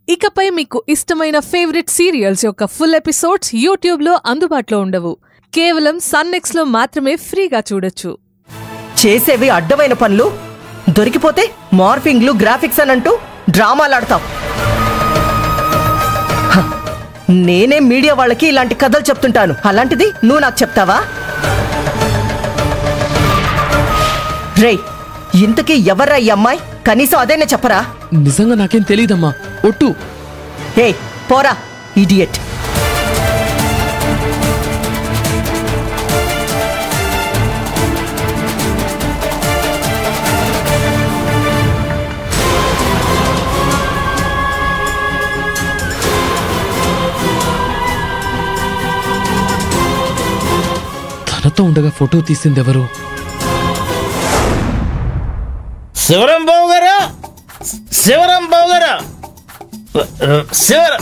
ఇకపై మీకు ఇష్టమైన ఫేవరెట్ సీరియల్స్ యొక్క ఫుల్ ఎపిసోడ్స్ యూట్యూబ్లో అందుబాటులో ఉండవు కేవలం సన్నెక్స్లో మాత్రమే ఫ్రీగా చూడొచ్చు చేసేవి అడ్డమైన పనులు దొరికిపోతే మార్ఫింగ్లు గ్రాఫిక్స్ అని అంటూ డ్రామాలాడతాం హ, నేనే మీడియా వాళ్ళకి ఇలాంటి కథలు చెప్తుంటాను అలాంటిది నువ్వు నాకు చెప్తావా రేయ్ ఇంతకీ ఎవర్రా ఈ అమ్మాయి కనీసం అదేనే చెప్పరా నిజంగా నాకేం తెలియదమ్మా ఒట్టు హే పోరా ఇడియట్ తనతో ఉండగా ఫోటో తీసింది ఎవరు శివరం బాబు గారు శివరం బాబు గారు శివర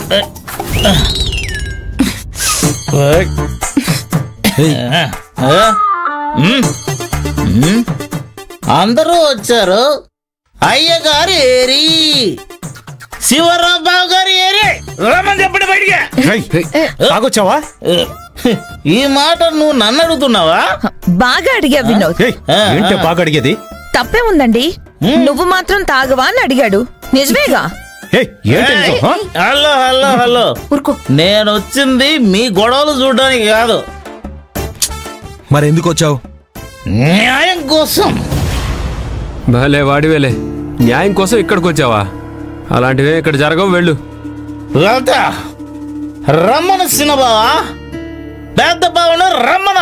అందరూ వచ్చారు అయ్యగారు ఏరి శివరాం బాబు గారు ఏరి రమ్మని చెప్పండి బయటికి తాగొచ్చావా ఈ మాట నువ్వు నన్ను అడుగుతున్నావా బాగా అడిగా వినోద్ ఏయ్, ఏంటే బాగా అడిగేది తప్పే ఉందండి నువ్వు మాత్రం తాగవా అని అడిగాడు నిజమేగా ఏయ్, ఏంటి నీకు, హా? హలో హలో హలో నేను వచ్చింది మీ గొడవలు చూడడానికి కాదు మరి ఎందుకు వచ్చావు న్యాయం కోసం భలే వాడివేలే న్యాయం కోసం ఇక్కడికి వచ్చావా అలాంటివే ఇక్కడ జరగవు వెళ్ళు లత రమ్మను సినబావా పెద్ద బావను రమ్మన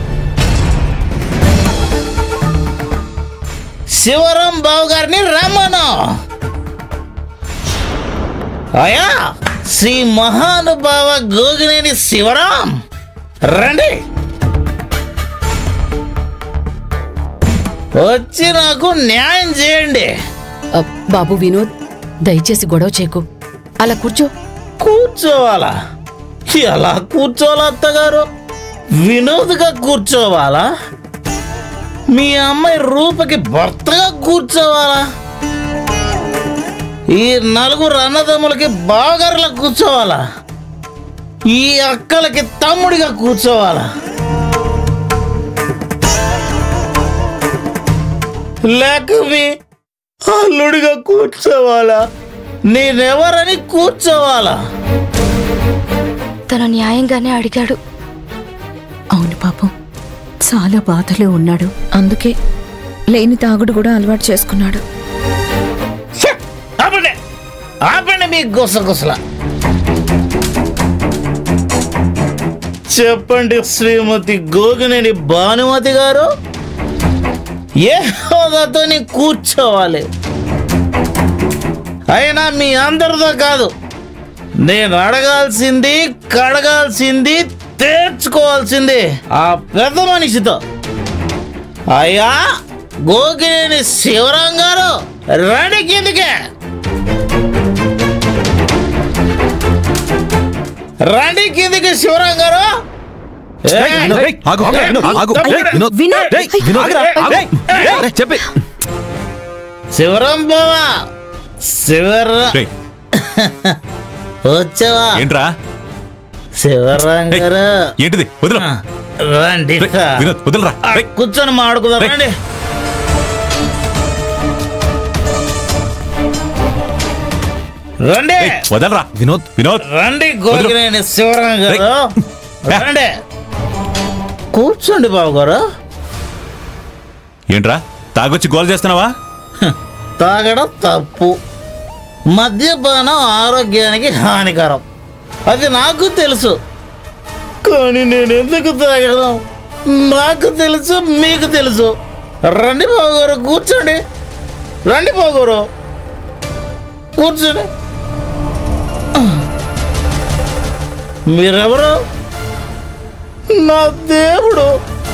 శివరాం బావు గారిని రమ్మను అయా శ్రీ మహానుభావ గోగినేని శివరాం రండి వచ్చి నాకు న్యాయం చేయండి అ, బాబు వినోద్ దయచేసి గొడవ చేయకు అలా కూర్చో కూర్చోవాలా ఎలా కూర్చోవాలా అత్తగారు వినోద్గా కూర్చోవాలా మీ అమ్మాయి రూపకి భర్తగా కూర్చోవాలా ఈ నలుగురు అన్నదమ్ములకి బాగర్లా కూర్చోవాలా ఈ అక్కలకి తమ్ముడిగా కూర్చోవాలా లేక మీ అల్లుడిగా కూర్చోవాలా నేనెవరని కూర్చోవాలా తను న్యాయంగానే అడిగాడు అవును పాపం చాలా బాధలో ఉన్నాడు అందుకే లేని తాగుడు కూడా అలవాటు చేసుకున్నాడు ఛే! ఆపండి ఆపండి మీ గుసగుసల చెప్పండి శ్రీమతి గోగినేని భానుమతి గారు ఏ హోదాతో నీ కూర్చోవాలి అయినా మీ అందరితో కాదు నేను అడగాల్సింది కడగాల్సింది తేర్చుకోవాల్సింది ఆ పెద్ద మనిషితో అయ్యా గోగినేని శివరాం గారు రండి కిందికే రండి కిందికి శివరాం గారు ఏయ్, వినోద్, ఏయ్, ఆగు, ఆగు, వినోద్, ఆగు. ఏయ్, వినోద్, వినోద్, ఏయ్, వినోద్, ఆగురా, ఆగు. ఏయ్, చెప్పి శివరాం బావా శివరా రేయ్, వచ్చావా ఏంట్రా శివరాం ఏయ్, గారు ఏంటిది వదిలు ఆ, రండి రేయ్, వినోద్ వదిలరా ఆ, రేయ్, కూర్చొని మాడుకుందాం రేయ్. రండి రండి ఏయ్, వదలరా వినోద్ వినోద్ రండి గోగినేని శివరాం గారు రేయ్. రండి కూర్చోండి బాబు గారు ఏంట్రా తాగొచ్చి గోల్ చేస్తున్నావా తాగడం తప్పు మద్యపానం ఆరోగ్యానికి హానికరం అది నాకు తెలుసు కానీ నేను ఎందుకు తాగడం నాకు తెలుసు మీకు తెలుసు రండి బాబుగారు కూర్చోండి రండి బాబుగారు కూర్చోండి మీరెవరు నా దేవుడు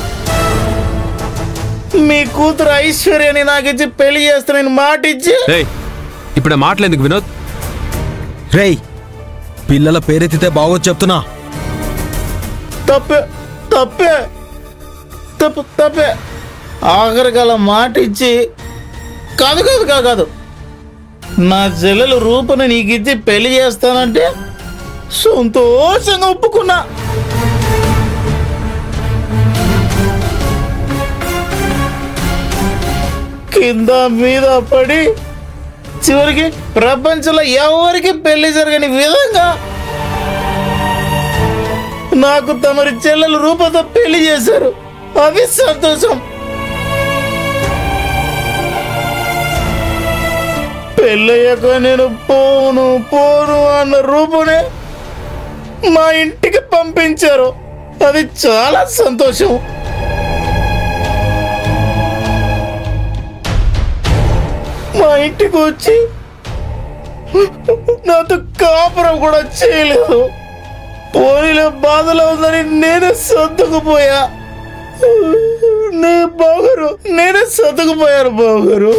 మీ కూతురు ఐశ్వర్యని నాకు ఇచ్చి పెళ్లి చేస్తానని మాట ఇచ్చి ఏయ్ ఇప్పుడు ఆ మాటలేందుకు వినోద్ రేయ్ పిల్లల పేరెత్తితే బాగోదు చెప్తున్నా తప్పే తప్పే తప్పు తప్పే ఆఖరికల మాట ఇచ్చి కాదు కాదు కాదు కాదు నా చెల్లెలు రూపను నీకు ఇచ్చి పెళ్లి చేస్తానంటే సంతోషంగా ఒప్పుకున్నా కింద మీద పడి చివరికి ప్రపంచంలో ఎవరికి పెళ్లి జరగని విధంగా నాకు తమరి చెల్లెలు రూపంతో పెళ్లి చేశారు అది సంతోషం పెళ్ళయ్యాక నేను పోను పోను అన్న రూపునే మా ఇంటికి పంపించారు అది చాలా సంతోషం మా ఇంటికి వచ్చి నాతో కాపురం కూడా చేయలేదు పోనీలో బాధలో ఉందని నేనే సర్దుకుపోయా నీ బావగారు నేనే సర్దుకుపోయాను బావగారు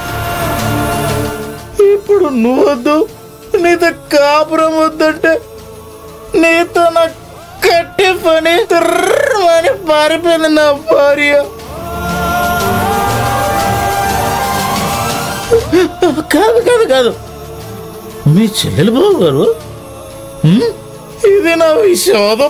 ఇప్పుడు నువ్వొద్దు నీతో కాపురం వద్దంటే నీతో నా కట్టి పని అని పారిపోయింది నా భార్య కాదు కాదు కాదు మీ చెల్లెలు బాబు గారు హ్మ్? ఇది నా విషాదం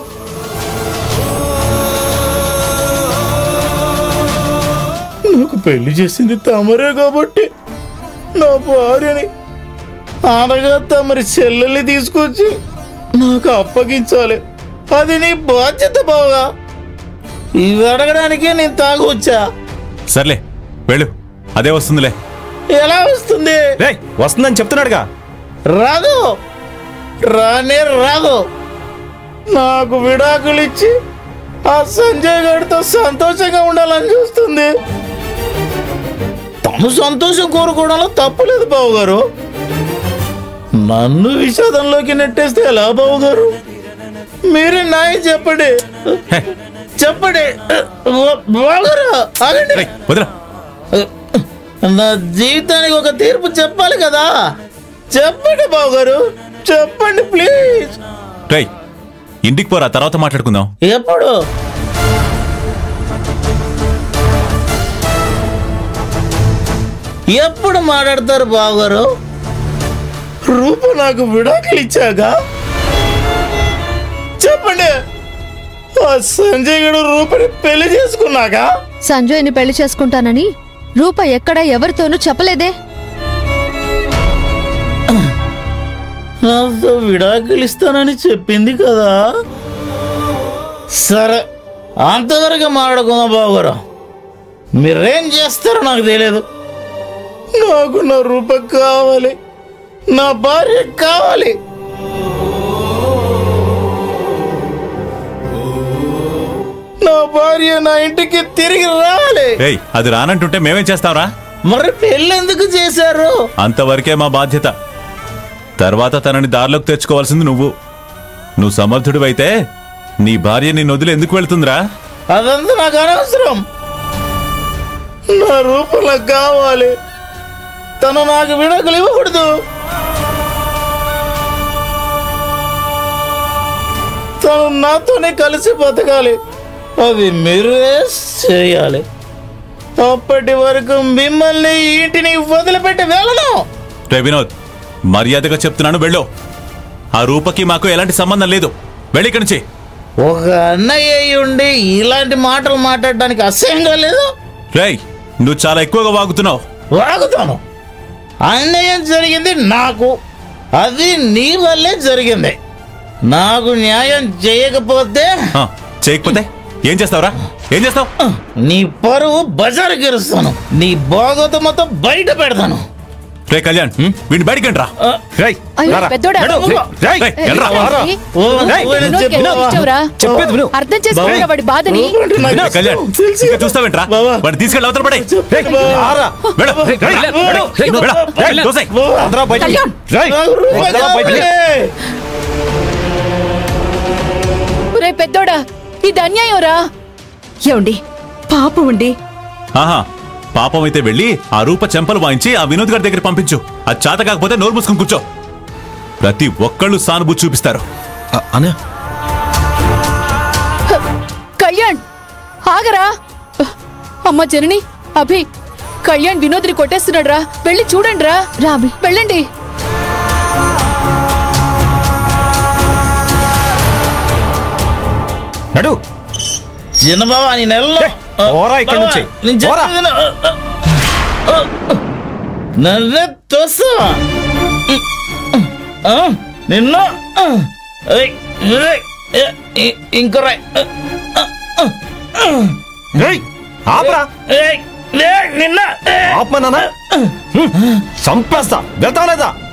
నాకు పెళ్లి చేసింది తమరే కాబట్టి నా భార్యని అనగా తమరి చెల్లెల్ని తీసుకొచ్చి నాకు అప్పగించాలి అది నీ బాధ్యత బావా ఇవి అడగడానికే నేను తాగొచ్చా సర్లే వెళ్ళు అదే వస్తుందిలే ఎలా వస్తుంది రే వస్తుందని చెప్తున్నాడుగా రాదు రానే రాదు నాకు విడాకులు ఇచ్చి ఆ సంజయ్ గారితో సంతోషంగా ఉండాలని చూస్తుంది తను సంతోషం కోరుకోవడంలో తప్పులేదు బాబు గారు నన్ను విషాదంలోకి నెట్టేస్తే ఎలా బాబు గారు మీరే న్యాయం చెప్పండి చెప్పండి బాబు గారు ఆగండి రేయ్, వదిలా నా జీవితానికి ఒక తీర్పు చెప్పాలి కదా చెప్పండి బాబు గారు చెప్పండి ప్లీజ్ రై ఇంటికి పోరా తర్వాత మాట్లాడుకుందాం ఎప్పుడు ఎప్పుడు మాట్లాడతారు బావగారు రూప నాకు విడాకులు ఇచ్చాక చెప్పండి ఆ సంజయ్ గడు రూపని పెళ్లి చేసుకున్నాక సంజయ్ని పెళ్లి చేసుకుంటానని రూప ఎక్కడ ఎవరితోనూ చెప్పలేదే నాతో విడాకులు ఇస్తానని చెప్పింది కదా సరే అంతవరకు మాట్లాడుకుందాం బాబుగారు మీరేం చేస్తారో నాకు తెలియదు నాకు నా రూప కావాలి నా భార్య కావాలి నా భార్య నా ఇంటికి తిరిగి రావాలి రేయ్ అది రానంటుంటే మేమేం చేస్తాంరా మరి పెళ్ళెందుకు చేశారు అంతవరకే మా బాధ్యత తర్వాత తనని దారిలోకి తెచ్చుకోవాల్సింది నువ్వు నువ్వు సమర్థుడివైతే నీ భార్య నిన్ను వదిలి ఎందుకు వెళ్తుందిరా అదంతా నాకు అనవసరం నా రూపంలో కావాలి తను నాకు విడాకులు ఇవ్వకూడదు తను నాతోనే కలిసి బతకాలి అది మీరే చేయాలి అప్పటి వరకు మిమ్మల్ని ఈ ఇంటిని వదిలిపెట్టి వెళ్ళను రే వినోద్ మర్యాదగా చెప్తున్నాను వెళ్ళు ఆ రూపకి మాకు ఎలాంటి సంబంధం లేదు వెళ్ళి ఇక్కడి నుంచి ఒక అన్నయ్య అయి ఉండి ఇలాంటి మాటలు మాట్లాడడానికి అసహ్యంగా లేదు రేయ్ నువ్వు చాలా ఎక్కువగా వాగుతున్నావు వాగుతాను అన్యాయం జరిగింది నాకు అది నీ వల్లే జరిగింది నాకు న్యాయం చేయకపోతే ఆ, చేయకపోతే ఏం చేస్తావురా ఏం చేస్తావు నీ పరువు బజారుకి ఇరుస్తాను నీ బాగోత మొత్తం బయట పెడతాను రే కళ్యాణ్ వీడిని బయటికి రా రేయ్ అయ్యో రారా. పెద్దోడా నడు. రేయ్, రేయ్, వెళ్ళరా. రారా. ఓ, రేయ్, నువ్వే వినోద్కి చెప్పు ఎందుకు బావా. ఇచ్చావురా? చెప్పేది విను. అర్థం చేసుకున్నా వాడి బాధని రూపంటే నాకు రే కళ్యాణ్ తెలుసు ఇంకా కదా. చూస్తావేంట్రా బావా. వాడిని తీసుకెళ్ళి అవతల పడే రేయ్, రారా. వెళ్ళు. రేయ్, వెళ్ళు. వెళ్ళు. వెళ్ళు. వెళ్ళు. రేయ్, దోసేయ్. బావా, అందరూ బయటికి. కళ్యాణ్. రేయ్, నాకు రూపాయి అందరూ బయటికి. కావాలి. రే పెద్దోడా ఇది అన్యాయం రా ఏమండి పాపం అండి ఆహా పాపం అయితే వెళ్ళి ఆ రూప చెంపలు వాయించి ఆ వినోద్ గారి దగ్గర పంపించు అది చేత కాకపోతే నోరు మూసుకుని కూర్చో ప్రతి ఒక్కళ్ళు సానుభూతి చూపిస్తారు అనే కళ్యాణ్ ఆగరా అమ్మ జనని అభి కళ్యాణ్ వినోద్ని కొట్టేస్తున్నాడు రా వెళ్ళి చూడండి రా రాబి వెళ్ళండి నడు చిన్నబాబా నీ నెలలో ఏ, పోరా ఇక్కడి నుంచి. నేను పోరా. చెప్పేది విను. నన్నే తోస్తావా ఆ, నిన్ను ఏయ్, ఏయ్, ఏ, ఇ- ఇంకో రాయ్ రేయ్ ఆపరా ఏయ్, ఏయ్, నిన్న ఏయ్. ఆపమన్నానా హ్మ్, చంపేస్తా వెళ్తావా లేదా